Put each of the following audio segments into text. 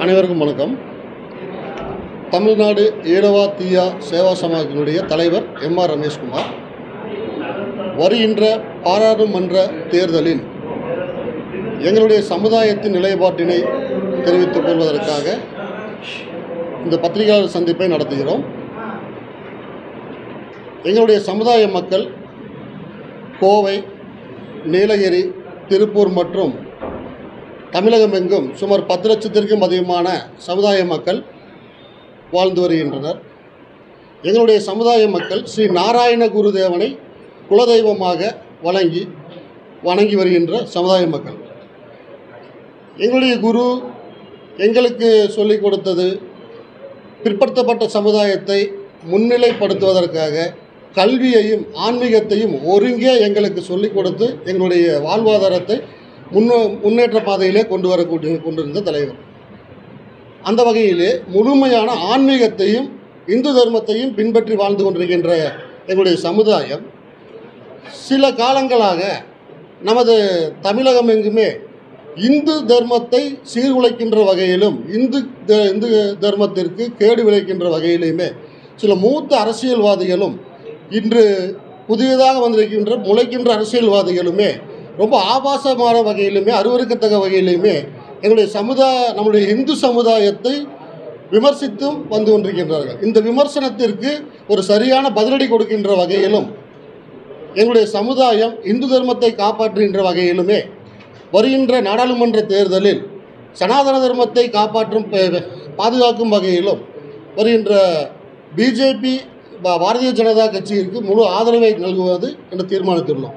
அனைவருக்கும் வணக்கம் தமிழ்நாடு ஈழவா தீயா சேவா சமாஜத்தினுடைய தலைவர் எம் ஆர் ரமேஷ்குமார் வருகின்ற பாராளுமன்ற தேர்தலில் எங்களுடைய சமுதாயத்தின் நிலைப்பாட்டினை தெரிவித்துக் கொள்வதற்காக இந்த பத்திரிகையாளர் சந்திப்பை நடத்துகிறோம் எங்களுடைய சமுதாய மக்கள் கோவை நீலகிரி திருப்பூர் மற்றும் தமிழகம் எங்கும் சுமார் பத்து லட்சத்திற்கும் அதிகமான சமுதாய மக்கள் வாழ்ந்து வருகின்றனர் எங்களுடைய சமுதாய மக்கள் ஸ்ரீ நாராயண குருதேவனை குலதெய்வமாக வழங்கி வணங்கி வருகின்ற சமுதாய மக்கள் எங்களுடைய குரு எங்களுக்கு சொல்லிக் கொடுத்தது பிற்படுத்தப்பட்ட சமுதாயத்தை முன்னிலைப்படுத்துவதற்காக கல்வியையும் ஆன்மீகத்தையும் ஒருங்கே எங்களுக்கு சொல்லிக் கொடுத்து எங்களுடைய வாழ்வாதாரத்தை முன்னோ முன்னேற்ற பாதையிலே கொண்டு வரக்கூடிய கொண்டிருந்த தலைவர் அந்த வகையிலே முழுமையான ஆன்மீகத்தையும் இந்து தர்மத்தையும் பின்பற்றி வாழ்ந்து கொண்டிருக்கின்ற எங்களுடைய சமுதாயம் சில காலங்களாக நமது தமிழகம் எங்குமே இந்து தர்மத்தை சீர்குலைக்கின்ற வகையிலும் இந்து த- இந்து தர்மத்திற்கு கேடு விளைக்கின்ற வகையிலுமே சில மூத்த அரசியல்வாதிகளும் இன்று புதியதாக வந்திருக்கின்ற முளைக்கின்ற அரசியல்வாதிகளுமே ரொம்ப ஆபாசமான வகையிலுமே அருவருக்கத்தக்க வகையிலுமே எங்களுடைய சமுதாய நம்முடைய இந்து சமுதாயத்தை விமர்சித்தும் வந்து கொண்டிருக்கின்றார்கள் இந்த விமர்சனத்திற்கு ஒரு சரியான பதிலடி கொடுக்கின்ற வகையிலும் எங்களுடைய சமுதாயம் இந்து தர்மத்தை காப்பாற்றுகின்ற வகையிலுமே வருகின்ற நாடாளுமன்ற தேர்தலில் சனாதன தர்மத்தை காப்பாற்றும் ப- பாதுகாக்கும் வகையிலும் வருகின்ற பிஜேபி பாரதிய ஜனதா கட்சியிற்கு முழு ஆதரவை நல்குவது என்று தீர்மானித்துள்ளோம்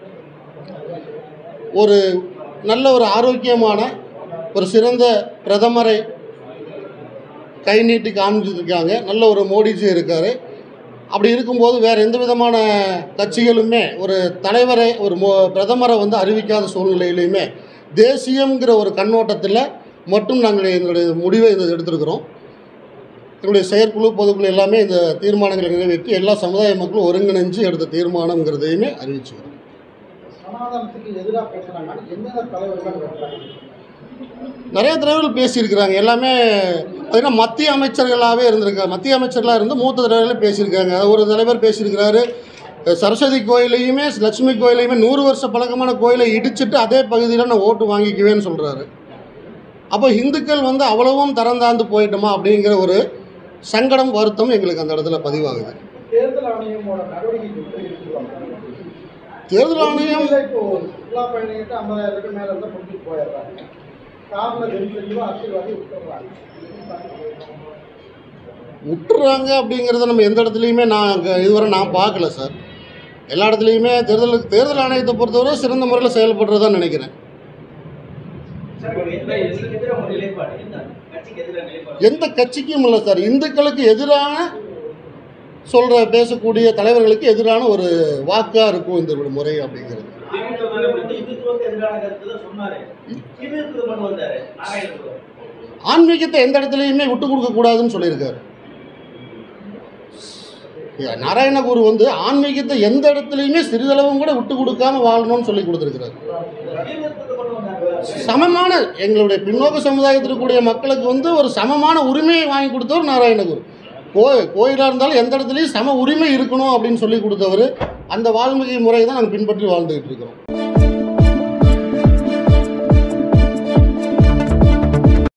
ஒரு நல்ல ஒரு ஆரோக்கியமான ஒரு சிறந்த பிரதமரை கை நீட்டி காமிச்சிருக்காங்க நல்ல ஒரு மோடிஜி இருக்கார் அப்படி இருக்கும்போது வேறு எந்த விதமான கட்சிகளுமே ஒரு தலைவரை ஒரு மோ பிரதமரை வந்து அறிவிக்காத சூழ்நிலையிலையுமே தேசியங்கிற ஒரு கண்ணோட்டத்தில் மட்டும் நாங்கள் எங்களுடைய முடிவை இதை எடுத்திருக்கிறோம் எங்களுடைய செயற்குழு பொதுக்குழு எல்லாமே இந்த தீர்மானங்களை நிறைவேற்றி எல்லா சமுதாய மக்களும் ஒருங்கிணைஞ்சு எடுத்த தீர்மானங்கிறதையுமே அறிவிச்சுக்கிறோம் சனாதனத்துக்கு எதிராக பேசுறாங்க எந்தெந்த தலைவர்கள் பேசுறாங்க நிறைய தலைவர்கள் பேசியிருக்கிறாங்க எல்லாமே பார்த்தீங்கன்னா மத்திய அமைச்சர்களாகவே இருந்திருக்காங்க மத்திய அமைச்சர்களாக இருந்து மூத்த தலைவர்களே பேசியிருக்காங்க ஒரு தலைவர் பேசியிருக்கிறாரு அஹ் சரஸ்வதி கோயிலையுமே லட்சுமி கோயிலையுமே நூறு வருஷ பழக்கமான கோயிலை இடிச்சிட்டு அதே பகுதியில் நான் ஓட்டு வாங்கிக்குவேன்னு சொல்கிறாரு அப்போ இந்துக்கள் வந்து அவ்வளவும் தரந்தாந்து போயிட்டோமா அப்படிங்கிற ஒரு சங்கடம் வருத்தம் எங்களுக்கு அந்த இடத்துல பதிவாகுது தேர்தல் ஆணையமோட நடவடிக்கை எப்படி இருக்குவாங்க தேர்தல் ஆணையம் இப்போ சுற்றுலா பயணிகிட்ட ஐம்பதாயிரம் ரூபாய் மேல இருந்தால் கொடுத்துட்டு போயிடுறாங்க காரில் தெரிஞ்சு அரசியல்வாதி விட்டுறாங்க விட்டுறாங்க அப்படிங்கிறத நம்ம எந்த இடத்துலையுமே நான் அங்க இதுவரை நான் பார்க்கல சார் எல்லா இடத்துலையுமே தேர்தல் தேர்தல் ஆணையத்தை பொறுத்தவரை சிறந்த முறையில் செயல்படுறதா நினைக்கிறேன் எந்த கட்சிக்கும் இல்லை சார் இந்துக்களுக்கு எதிரான சொல்கிற பேசக்கூடிய தலைவர்களுக்கு எதிரான ஒரு வாக்காக இருக்கும் இந்த ஒரு முறை அப்படிங்கிறது ஆன்மீகத்தை எந்த இடத்துலையுமே விட்டு கொடுக்கக்கூடாதுன்னு சொல்லியிருக்காரு ஏ, நாராயணகுரு வந்து ஆன்மீகத்தை எந்த இடத்துலையுமே சிறிதளவும் கூட விட்டு கொடுக்காம வாழணும்னு சொல்லி கொடுத்துருக்கிறார் சமமான எங்களுடைய பின்னோக்கு சமுதாயத்தில் இருக்கக்கூடிய மக்களுக்கு வந்து ஒரு சமமான உரிமையை வாங்கி கொடுத்தவர் நாராயணகுரு கோ கோயிலாக இருந்தாலும் எந்த இடத்துலையும் சம உரிமை இருக்கணும் அப்படின்னு சொல்லி கொடுத்தவர் அந்த வாழ்க்கை முறையை தான் நாங்கள் பின்பற்றி வாழ்ந்துகிட்டு இருக்கிறோம்